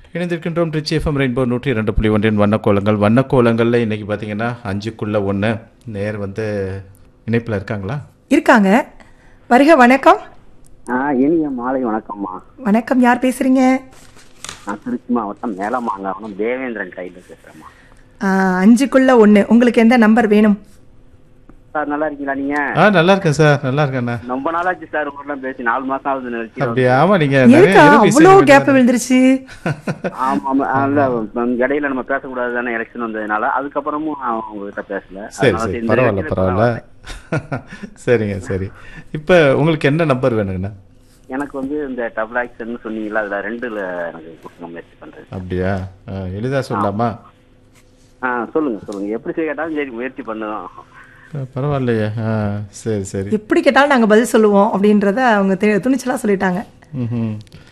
இணைந்திருக்கின்றோம் rich FM rainbow நூற்றி இரண்டு புள்ளி ஒன்றின் வண்ணக்கோலங்கள் வண்ணக்கோலங்களில் இன்னைக்கு பார்த்தீங்கன்னா அஞ்சுக்குள்ள ஒன்று நேர் வந்து இணைப்பில் இருக்காங்களா இருக்காங்க வருக வணக்கம் ஆ இனிய மாலை வணக்கம்மா வணக்கம் யார் பேசுறீங்க நான் திருச்சி மாவட்டம் மேலமாங்காவனம் தேவேந்திரன் கையில் பேசுறேம்மா ஆ, அஞ்சுக்குள்ள ஒண்ணு உங்களுக்கு எந்த நம்பர் வேணும் சார் நல்லா இருக்கீங்களா நீங்க ஆ நல்லா இருக்கேன் சார் நல்லா இருக்கேண்ணா ரொம்ப நாளாச்சு சார் உங்களெல்லாம் பேசி நாலு மாசம் ஆகுது நினைச்சு அப்படியா ஆமாம் நீங்கள் நிறைய இருக்கா இரவு இசை அவ்வளோ நிகழ்ச்சி கேப் விழுந்துருச்சு ஆமா ஆமா இல்ல உம், இடையில நம்ம பேசக்கூடாது தானே எலெக்ஷன் வந்ததுனால அதுக்கப்புறமும் நான் உங்ககிட்ட பேசல சரி அதனால சரி இந்த பரவாயில்ல நிகழ்ச்சியில பரவாயில்ல சரிங்க சரி இப்போ உங்களுக்கு என்ன நம்பர் வேணுங்கண்ணா எனக்கு வந்து இந்த டபுள் ஆக்ஷன் சொன்னீங்களா அதுல ரெண்டுல எனக்கு கொடுக்க முயற்சி பண்றேன் அப்படியா எளிதாக சொல்லலாமா ஆ சொல்லுங்க சொல்லுங்க எப்படி செய்ய கேட்டாலும் சரி முயற்சி பண்ணுவோம் அஹ், பரவாயில்லையே ஆ சரி சரி எப்படி கேட்டாலும் நாங்க பதில் சொல்லுவோம் அப்படின்றத அவங்க தெ- துணிச்சலா சொல்லிட்டாங்க ம்ஹும்.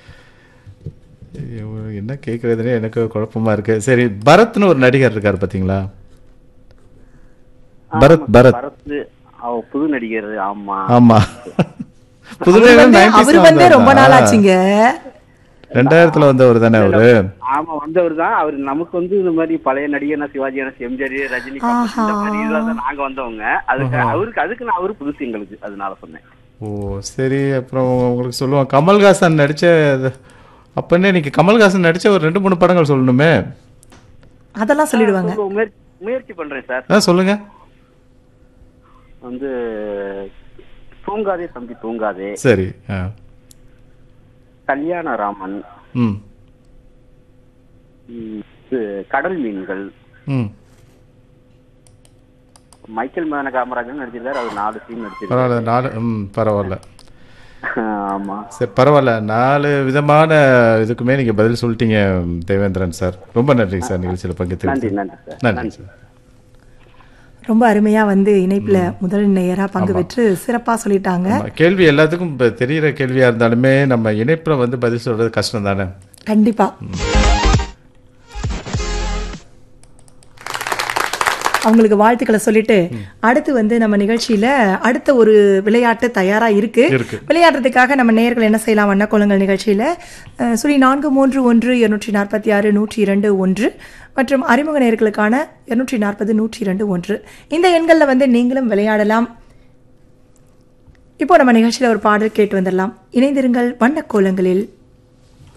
ஐயோ, என்ன கேட்குறதுனே எனக்கு குழப்பமா இருக்கு சரி பரத்னு ஒரு நடிகர் இருக்கார் பார்த்தீங்களா பரத் பரத் பரத்து அவ புது நடிகர் ஆமா ஆமா அவர் புதுநகர் வந்து 90s ல அவர் வந்து ரொம்ப வந்தாரா? நாள் ஆச்சுங்க ரெண்டாயிரத்துல வந்தவர் தானே அவரு ஆமா வந்தவர் தான் அவர் நமக்கு வந்து இந்த மாதிரி பழைய நடிகர்னா சிவாஜி கணேசன் எம்ஜிஆர் ரஜினி கமல் இந்த மாதிரி இதுல தான் நாங்க வந்தவங்க அதுக்கு அவருக்கு அதுக்கு நான் அவரு புதுசு எங்களுக்கு அதனால சொன்னேன் ஓ சரி அப்புறம் உங்களுக்கு சொல்லுவோம் கமல்ஹாசன் நடிச்ச இது- அப்பன்னே நீங்க கமல்ஹாசன் நடிச்ச ஒரு ரெண்டு மூணு படங்கள் சொல்லணுமே அதெல்லாம் சொல்லிடுவாங்க சொல்லுங்க, முயற்சி முயற்சி பண்றேன் சார் ஆ சொல்லுங்க வந்து தூங்காதே தம்பி தூங்காதே சரி ஆ கல்யாணராமன் ம் ம், இது கடல் மீன்கள் ம் மைக்கேல் மதன காமராஜன் நடிச்சிருக்காரு அவர் நாலு சீன் நடிச்சிருக்காரு பரவாயில்ல நாலு ம் பரவாயில்ல ஆமா சரி பரவாயில்ல நாலு விதமான இதுக்குமே நீங்க பதில் சொல்லிட்டீங்க தேவேந்திரன் சார் ரொம்ப நன்றி சார் நிகழ்ச்சியில் நன்றி பங்கேற்று நன்றி சார் நன்றி சார் ரொம்ப அருமையா வந்து இணைப்புல முதல் நேரா பங்கு பெற்று சிறப்பா சொல்லிட்டாங்க ஆமா, கேள்வி எல்லாத்துக்கும் இப்போ தெரியிற கேள்வியா இருந்தாலுமே நம்ம இணைப்புல வந்து பதில் சொல்றது கஷ்டம் தானே கண்டிப்பா அவங்களுக்கு வாழ்த்துக்களை சொல்லிட்டு அடுத்து வந்து நம்ம நிகழ்ச்சியில அடுத்த ஒரு விளையாட்டு தயாரா இருக்கு இருக்கு. விளையாடுறதுக்காக நம்ம நேயர்கள் என்ன செய்யலாம் வண்ணக்கோலங்கள் நிகழ்ச்சியில அஹ், சுழி நான்கு மூன்று ஒன்று இருநூற்றி நாற்பத்தி ஆறு நூற்றி இரண்டு ஒன்று மற்றும் அறிமுக நேயர்களுக்கான இருநூற்றி நாற்பது நூற்றி இரண்டு ஒன்று இந்த எண்களில் வந்து நீங்களும் விளையாடலாம் இப்போ நம்ம நிகழ்ச்சியில ஒரு பாடல் கேட்டு வந்துடலாம் இணைந்திருங்கள் வண்ணக்கோலங்களில்